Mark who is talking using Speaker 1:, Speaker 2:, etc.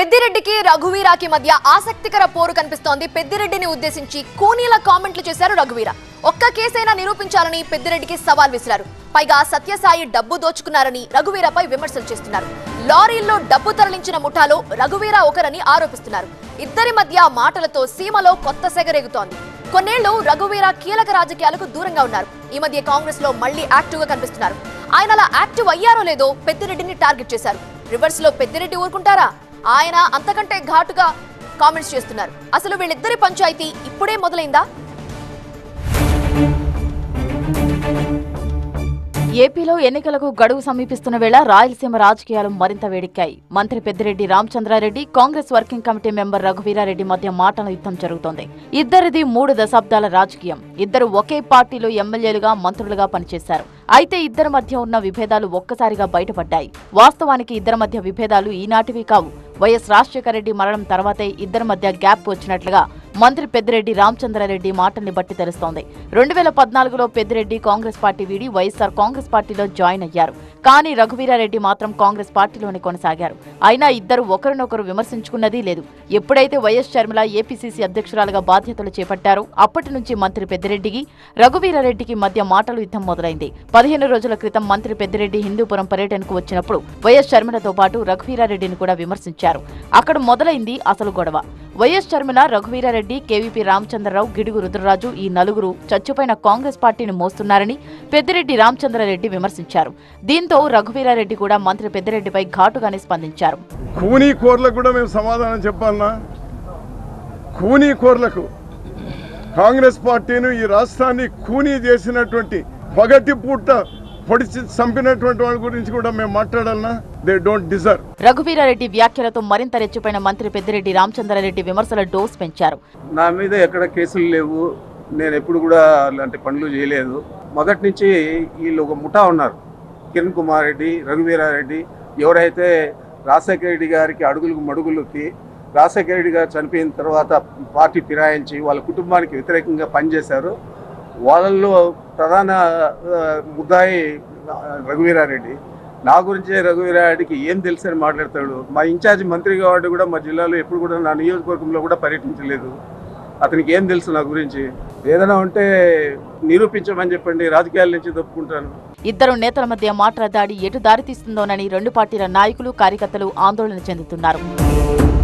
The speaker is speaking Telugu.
Speaker 1: పెద్దిరెడ్డికి రఘువీరాకి మధ్య ఆసక్తికర పోరు కనిపిస్తోంది పెద్దిరెడ్డిని ఉద్దేశించి కూనీల కామెంట్లు చేశారు రఘువీర ఒక్క కేసైనా నిరూపించాలని పెద్దిరెడ్డికి సవాల్ విసిరారు పైగా సత్యసాయి డబ్బు దోచుకున్నారని రఘువీరపై విమర్శలు చేస్తున్నారు లారీల్లో డబ్బు తరలించిన ముఠాలో రఘువీర ఒకరని ఆరోపిస్తున్నారు ఇద్దరి మధ్య మాటలతో సీమలో కొత్త సెగరేగుతోంది కొన్నేళ్లు రఘువీర కీలక రాజకీయాలకు దూరంగా ఉన్నారు ఈ మధ్య కాంగ్రెస్ లో మళ్లీ యాక్టివ్ గా కనిపిస్తున్నారు ఆయన అలా యాక్టివ్ అయ్యారో లేదో పెద్దిరెడ్డిని టార్గెట్ చేశారు రివర్స్ లో పెద్దిరెడ్డి ఊరుకుంటారా ఆయన అంతకంటే ఘాటుగా కామెంట్స్ చేస్తున్నారు అసలు వీళ్ళిద్దరి పంచాయతీ ఇప్పుడే మొదలైందా
Speaker 2: ఏపీలో ఎన్నికలకు గడువు సమీపిస్తున్న వేళ రాయలసీమ రాజకీయాలు మరింత వేడెక్కాయి మంత్రి Peddireddy Ramachandra Reddy Congress working committee member Raghuveera Reddy మధ్య మాటల యుద్ధం జరుగుతోంది ఇద్దరిది మూడు దశాబ్దాల రాజకీయం ఇద్దరు ఒకే పార్టీలో ఎమ్మెల్యేలుగా మంత్రులుగా పనిచేశారు అయితే ఇద్దరి మధ్య ఉన్న విభేదాలు ఒక్కసారిగా బయటపడ్డాయి వాస్తవానికి ఇద్దరి మధ్య విభేదాలు ఈనాటివి కావు వైఎస్ రాజశేఖర రెడ్డి మరణం తర్వాతే ఇద్దరి మధ్య గ్యాప్ వచ్చినట్లుగా మంత్రి పెద్దిరెడ్డి రామచంద్రారెడ్డి మాటల్ని బట్టి తెలుస్తోంది రెండు వేల పద్నాలుగులో పెద్దిరెడ్డి కాంగ్రెస్ పార్టీ వీడి వైఎస్ఆర్ కాంగ్రెస్ పార్టీలో జాయిన్ అయ్యారు కానీ రఘువీరారెడ్డి మాత్రం కాంగ్రెస్ పార్టీలోనే కొనసాగారు అయినా ఇద్దరు ఒకరినొకరు విమర్శించుకున్నదీ లేదు ఎప్పుడైతే వైఎస్ షర్మిల ఏపీసీసీ అధ్యక్షురాలుగా బాధ్యతలు చేపట్టారో అప్పటి నుంచి మంత్రి పెద్దిరెడ్డికి రఘువీరారెడ్డికి మధ్య మాటలు యుద్ధం మొదలైంది పదిహేను రోజుల క్రితం మంత్రి పెద్దిరెడ్డి హిందూపురం పర్యటనకు వచ్చినప్పుడు వైఎస్ షర్మిలతో పాటు రఘువీరారెడ్డిని కూడా విమర్శించారు అక్కడ మొదలైంది అసలు గొడవ వైఎస్ షర్మిల రఘువీరారెడ్డి కేవీపీ రామచంద్రరావు గిడుగు రుద్రరాజు ఈ నలుగురు చచ్చిపోయిన కాంగ్రెస్ పార్టీని మోస్తున్నారని పెద్దిరెడ్డి రామచంద్రారెడ్డి విమర్శించారు దీంతో రఘువీరారెడ్డి కూడా మంత్రి పెద్దిరెడ్డిపై ఘాటుగానే స్పందించారు
Speaker 3: కూనీ కోర్లకు కూడా మేము సమాధానం చెప్పాలన్నా కూనీ కోర్లకు కాంగ్రెస్ పార్టీని ఈ రాష్ట్రాన్ని కూనీ చేసినటువంటి పగటి పూట పొడిచి చంపినటువంటి వాళ్ళ గురించి కూడా మేము మాట్లాడాలన్నా దే డోంట్ డిజర్వ్
Speaker 2: రఘువీరారెడ్డి వ్యాఖ్యలతో మరింత రెచ్చిపోయిన మంత్రి పెద్దిరెడ్డి రామచంద్రారెడ్డి విమర్శల డోస్ పెంచారు
Speaker 4: నా మీద ఎక్కడ కేసులు లేవు నేను ఎప్పుడు కూడా అలాంటి పనులు చేయలేదు మొదటి నుంచి వీళ్ళు ఒక ముఠా ఉన్నారు కిరణ్ కుమార్ రెడ్డి రఘువీరారెడ్డి ఎవరైతే రాజశేఖర రెడ్డి గారికి అడుగులకు మడుగులకి రాజశేఖర రెడ్డి గారు చనిపోయిన తర్వాత పార్టీ ఫిరాయించి వాళ్ళ కుటుంబానికి వ్యతిరేకంగా పనిచేశారు వాళ్ళల్లో ప్రధాన ఆ, ముద్దాయి ఆ, రఘువీరారెడ్డి నా గురించే రఘువీరారెడ్డికి ఏం తెలుసని మాట్లాడతాడు మా ఇన్ఛార్జ్ మంత్రి కాబట్టి కూడా మా జిల్లాలో ఎప్పుడు కూడా నా నియోజకవర్గంలో కూడా పర్యటించలేదు అతనికి ఏం తెలుసు నా గురించి ఏదైనా ఉంటే నిరూపించమని చెప్పండి రాజకీయాల నుంచి తప్పుకుంటాను
Speaker 2: ఇద్దరు నేతల మధ్య మాటల దాడి ఎటు దారితీస్తుందోనని రెండు పార్టీల నాయకులు కార్యకర్తలు ఆందోళన చెందుతున్నారు